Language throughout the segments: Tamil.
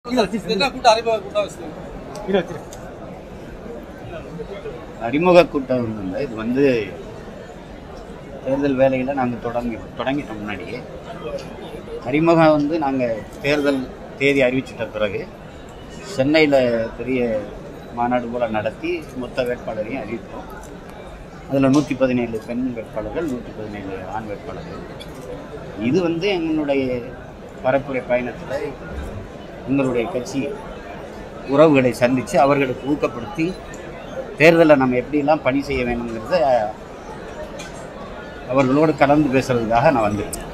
என்ன கூட்டம் அறிமுக கூட்டம் வச்சுருக்கீங்க அறிமுக கூட்டம் இல்லை இது வந்து தேர்தல் வேலையில் நாங்கள் தொடங்கி தொடங்கிட்டோம் முன்னாடியே அறிமுகம் வந்து நாங்கள் தேர்தல் தேதி அறிவிச்சிட்ட பிறகு சென்னையில் பெரிய மாநாடு போல் நடத்தி மொத்த வேட்பாளரையும் அறிவித்தோம் அதில் நூற்றி பதினேழு பெண் வேட்பாளர்கள் நூற்றி பதினேழு ஆண் வேட்பாளர்கள் இது வந்து எங்களுடைய பரப்புரை பயணத்தில் எங்களுடைய கட்சி உறவுகளை சந்தித்து அவர்களுக்கு ஊக்கப்படுத்தி தேர்தலில் நம்ம எப்படிலாம் பணி செய்ய வேணுங்கிறத அவர்களோடு கலந்து பேசுறதுக்காக நான் வந்திருக்கேன்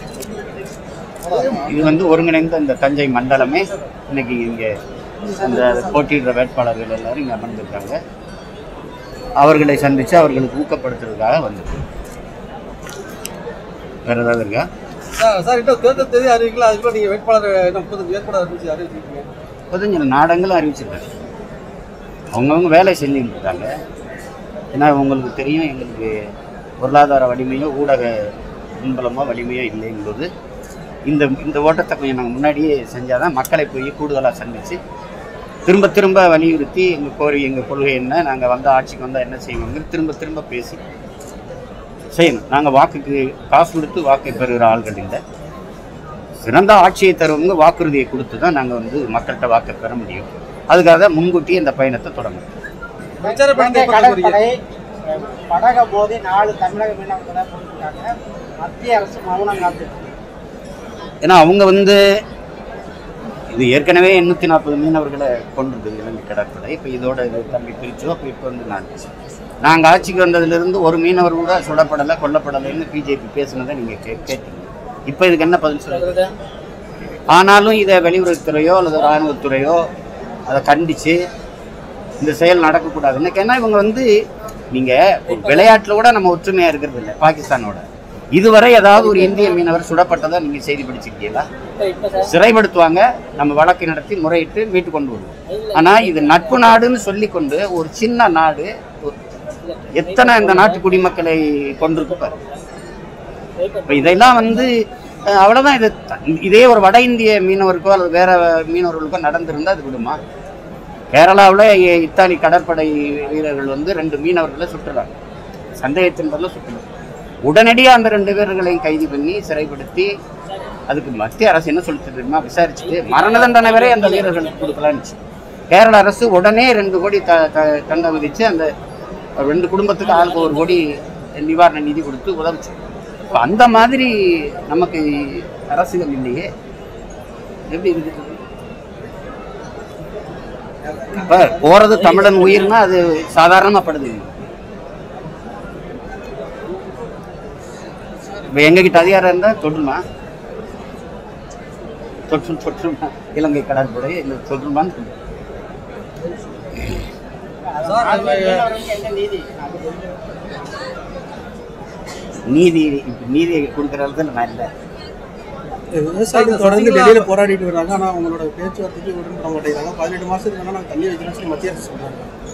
இது வந்து ஒருங்கிணைந்த இந்த தஞ்சை மண்டலமே இன்னைக்கு இங்கே அந்த போட்டியிடுற வேட்பாளர்கள் எல்லாரும் இங்கே அமர்ந்திருக்காங்க அவர்களை சந்தித்து அவர்களுக்கு ஊக்கப்படுத்துறதுக்காக வந்திருக்கேன் வேற ஏதாவது இருக்கா சார் சார் இன்னும் தேர்தல் தேதி அறிவிக்கல அதுக்குள்ள நீங்கள் வேட்பாளர் இன்னும் முப்பத்தஞ்சு வேட்பாளர் அறிவிச்சு அறிவிச்சிருக்கீங்க பதினஞ்சு நாடங்களும் அறிவிச்சிருக்காங்க அவங்கவுங்க வேலை செஞ்சுட்டு இருக்காங்க ஏன்னா உங்களுக்கு தெரியும் எங்களுக்கு பொருளாதார வலிமையோ ஊடக பின்பலமோ வலிமையோ இல்லைங்கும்போது இந்த இந்த ஓட்டத்தை கொஞ்சம் நாங்கள் முன்னாடியே செஞ்சால் தான் மக்களை போய் கூடுதலாக சந்தித்து திரும்ப திரும்ப வலியுறுத்தி எங்கள் கோரி எங்கள் கொள்கை என்ன நாங்கள் வந்த ஆட்சிக்கு வந்தால் என்ன செய்வோங்க திரும்ப திரும்ப பேசி செய்யணும் நாங்கள் வாக்குக்கு காசு கொடுத்து வாக்கை பெறுகிற ஆள்கள் இல்லை சிறந்த ஆட்சியை தருவவங்க வாக்குறுதியை கொடுத்து தான் நாங்கள் வந்து மக்கள்கிட்ட வாக்கை பெற முடியும் அதுக்காக தான் முன்கூட்டியே இந்த பயணத்தை தொடங்கணும் பிரச்சார பயணத்தை இலங்கை எப்போ போறீங்க கடற்படை அஹ், படக மோதி நாலு தமிழக மீனவர்களை போட்டிருக்காங்க மத்திய அரசு மௌனம் காத்திருக்கு ஏன்னா அவங்க வந்து இது ஏற்கனவே எண்ணூற்றி நாற்பது மீனவர்களை கொண்டிருக்குது இலங்கை கடற்படை இப்போ இதோட இது தம்பி பிரிச்சோ அப்போ இப்போ வந்து நான் நாங்கள் ஆட்சிக்கு வந்ததுலேருந்து ஒரு மீனவர் கூட சுடப்படலை கொல்லப்படலைன்னு பிஜேபி பேசுனதை நீங்கள் கே கேட்டீங்க இப்போ இதுக்கு என்ன பதில் சொல்லுறது ஆனாலும் இதை வெளியுறவுத்துறையோ அல்லது இராணுவத்துறையோ அதை கண்டித்து இந்த செயல் நடக்கக்கூடாது எனக்கு என்ன இவங்க வந்து நீங்கள் ஒரு விளையாட்டில் கூட நம்ம ஒற்றுமையாக இருக்கிறது இல்லை பாகிஸ்தானோட இதுவரை ஏதாவது ஒரு இந்திய மீனவர் சுடப்பட்டதா நீங்கள் செய்தி படிச்சிருக்கீங்களா சிறைப்படுத்துவாங்க நம்ம வழக்கு நடத்தி முறையிட்டு மீட்டு கொண்டு வருவோம் ஆனால் இது நட்பு நாடுன்னு சொல்லிக்கொண்டு ஒரு சின்ன நாடு ஒரு- எத்தனை இந்த நாட்டு குடிமக்களை கொண்டிருக்கு பாரு இப்போ இதெல்லாம் வந்து அஹ், அவ்வளவுதான் இது த- இதே ஒரு வட இந்திய மீனவருக்கோ அல்லது வேற மீனவர்களுக்கோ நடந்திருந்தா அது விடுமா கேரளாவில் இத்தாலி கடற்படை வீரர்கள் வந்து ரெண்டு மீனவர்களை சுட்டுறாங்க சந்தேகத்தின் பேரில் சுட்டுறாங்க உடனடியாக அந்த ரெண்டு பேர்களையும் கைது பண்ணி சிறைப்படுத்தி அதுக்கு மத்திய அரசு என்ன சொல்லிட்டு தெரியுமா விசாரிச்சுட்டு மரண தண்டனை வரை அந்த வீரர்களுக்கு கொடுக்கலான்னு கேரள அரசு உடனே ரெண்டு கோடி த த- தண்டனை விதிச்சு அந்த ரெண்டு குடும்பத்துக்கு ஆளுக்கு ஒரு கோடி நிவாரண நிதி கொடுத்து உதவுச்சு இப்போ அந்த மாதிரி நமக்கு அரசுகள் இல்லையே எப்படி இருக்குது இப்போ போறது தமிழன் உயிர்னா அது சாதாரணமா படுது இப்போ எங்ககிட்ட அதிகாரம் இருந்தா தொற்றுமா தொற்று தொற்றுமா இலங்கை கடற்படை இல்லை தொற்றுமான்னு சொல்லு. சார் அது- மீனவர்களுக்கு என்ன நீதி அது கொஞ்சம் நீதி இப்ப நீதியை கொடுக்குற இடத்துல நான் இல்லை விவசாயிகள் தொடர்ந்து டெல்லியில போராடிட்டு வர்றாங்க ஆனா அவங்களோட பேச்சுவார்த்தைக்கு உடன்பட மாட்டேங்கிறாங்க பதினெட்டு மாசத்துக்கு வேணா நாங்க தள்ளி வைக்கிறோம் சொல்லி மத்திய அரசு சொல்றாங்க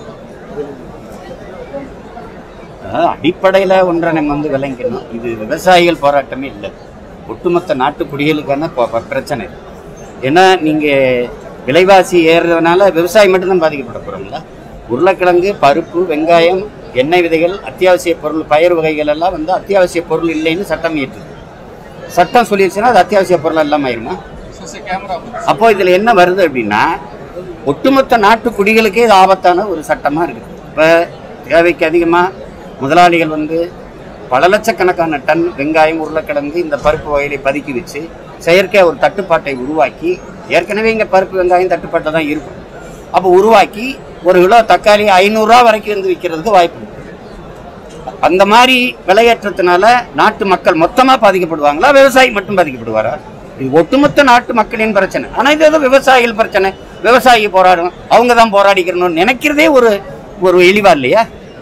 அதாவது அடிப்படையில் ஒன்றை நம்ம வந்து விளங்கிக்கணும் இது விவசாயிகள் போராட்டமே இல்லை ஒட்டுமொத்த நாட்டு குடிகளுக்கான ப- ப- பிரச்சனை இது. ஏன்னா நீங்கள் விலைவாசி ஏறுறதுனால விவசாயம் மட்டும்தான் பாதிக்கப்பட போகிறோங்களா உருளைக்கிழங்கு பருப்பு வெங்காயம் எண்ணெய் விதைகள் அத்தியாவசிய பொருள் பயிர் வகைகள் எல்லாம் வந்து அத்தியாவசிய பொருள் இல்லைன்னு சட்டம் ஏற்றுது சட்டம் சொல்லிடுச்சுன்னா அது அத்தியாவசிய பொருள் எல்லாம் ஆயிருமா கேமரா அப்போ இதில் என்ன வருது அப்படின்னா ஒட்டுமொத்த நாட்டு குடிகளுக்கே இது ஆபத்தான ஒரு சட்டமாக இருக்குது இப்போ தேவைக்கு அதிகமாக முதலாளிகள் வந்து பல லட்சக்கணக்கான டன் வெங்காயம் உருளைக்கிழங்கு இந்த பருப்பு வகைகளை பதுக்கி வச்சு செயற்கையாக ஒரு தட்டுப்பாட்டை உருவாக்கி ஏற்கனவே இங்கே பருப்பு வெங்காயம் தட்டுப்பாட்டில் தான் இருக்கும் அப்போ உருவாக்கி ஒரு கிலோ தக்காளி ஐநூறுரூவா வரைக்கும் வந்து விற்கிறதுக்கு வாய்ப்பு இருக்கு அந்த மாதிரி விலையேற்றத்தினால நாட்டு மக்கள் மொத்தமாக பாதிக்கப்படுவாங்களா விவசாயி மட்டும் பாதிக்கப்படுவாரா இது ஒட்டுமொத்த நாட்டு மக்களின் பிரச்சனை ஆனால் இது ஏதோ விவசாயிகள் பிரச்சனை விவசாயி போராடும் அவங்க தான் போராடிக்கிறணும்னு நினைக்கிறதே ஒரு ஒரு இழிவா இல்லையா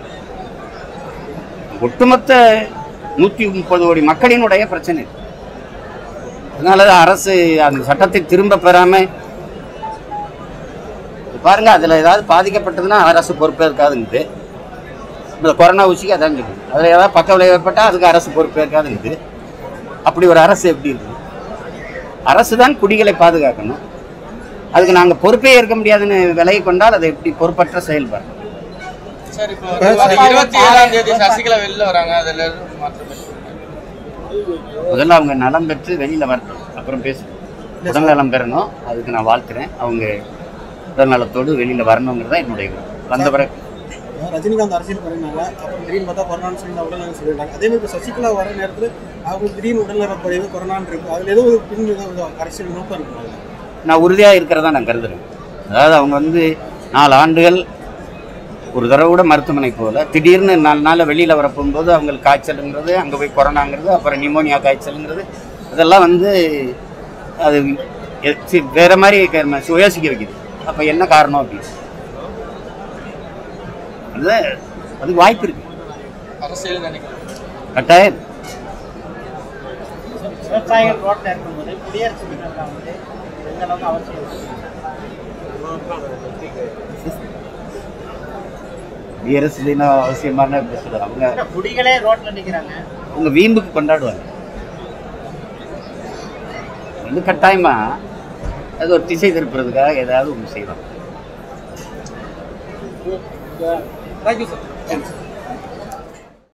ஒட்டுமொத்த நூற்றி முப்பது கோடி மக்களினுடைய பிரச்சனை இது. அதனால தான் அரசு அந்த சட்டத்தை திரும்ப பெறாம பாருங்க அதில் ஏதாவது பாதிக்கப்பட்டதுன்னா அரசு பொறுப்பேற்காதுங்குது இந்த கொரோனா ஊசிக்கு அதான் சொல்லுது அதில் ஏதாவது பக்க விளைவு ஏற்பட்டால் அதுக்கு அரசு பொறுப்பேற்காதுங்குது அப்படி ஒரு அரசு எப்படி இருக்குது அரசு தான் குடிகளை பாதுகாக்கணும் அதுக்கு நாங்கள் பொறுப்பே ஏற்க முடியாதுன்னு விலகி கொண்டால் அதை எப்படி பொறுப்பற்ற செயல்பாடு சார் இப்போ இருபத்தி ஏழாம் தேதி சசிகலா வெளில வராங்க அதுல இருந்து மாற்றம் ஏற்படும். முதல்ல அவங்க நலம் பெற்று வெளியில் வரட்டும் அப்புறம் பேசு உடல் நலம் பெறணும் அதுக்கு நான் வாழ்த்துறேன் அவங்க உடல் நலத்தோடு வெளியில் வரணுங்கிறது தான் என்னுடைய விருப்பம். வந்த பிறகு ரஜினிகாந்த் அரசியல் வரனால அப்புறம் திடீர்னு பார்த்தா கொரோனான்னு சொல்லி நான் உடல்நலம் சொல்லிட்டாங்க அதே மாதிரி இப்போ சசிகலா வர நேரத்தில் அவங்க திடீர்னு உடல்நலம் குறைவு கொரோனான்னு இருக்கு அதுல ஏதோ ஒரு பின் ஏதோ ஒரு அரசியல் நோக்கம் இருக்கு நான் உறுதியாக இருக்கிறதா நான் கருதுறேன் அதாவது அவங்க வந்து நாலு ஆண்டுகள் ஒரு தடவை கூட மருத்துவமனை போகல திடீர்னு நாலு நாள் வெளியில் வர போகும்போது அவங்களுக்கு காய்ச்சலுங்கிறது அங்கே போய் கொரோனாங்கிறது அப்புறம் நிமோனியா காய்ச்சலுங்கிறது அதெல்லாம் வந்து அது எ- சி- வேற மாதிரி க- ம- யோசிக்க வைக்குது அப்போ என்ன காரணம் அப்படின்னு அது அதுக்கு வாய்ப்பு இருக்கு அரசியல் நினைக்கிறேன் கட்டாயம் விவசாயிகள் ரோட்ல இருக்கும்போது குடியரசு தினத்தில் வந்து எந்த அளவுக்கு அவசியம் டிஆர்எஸ் தினம் அவசியமான பேசுறது அவங்க இல்ல, குடிகளே ரோட்ல நிக்கிறாங்க அவங்க வீம்புக்கு கொண்டாடுவாங்க வந்து கட்டாயமா அது ஒரு திசை திருப்புறதுக்காக ஏதாவது ஒன்று செய்வாங்க தேங்க்யூ சார்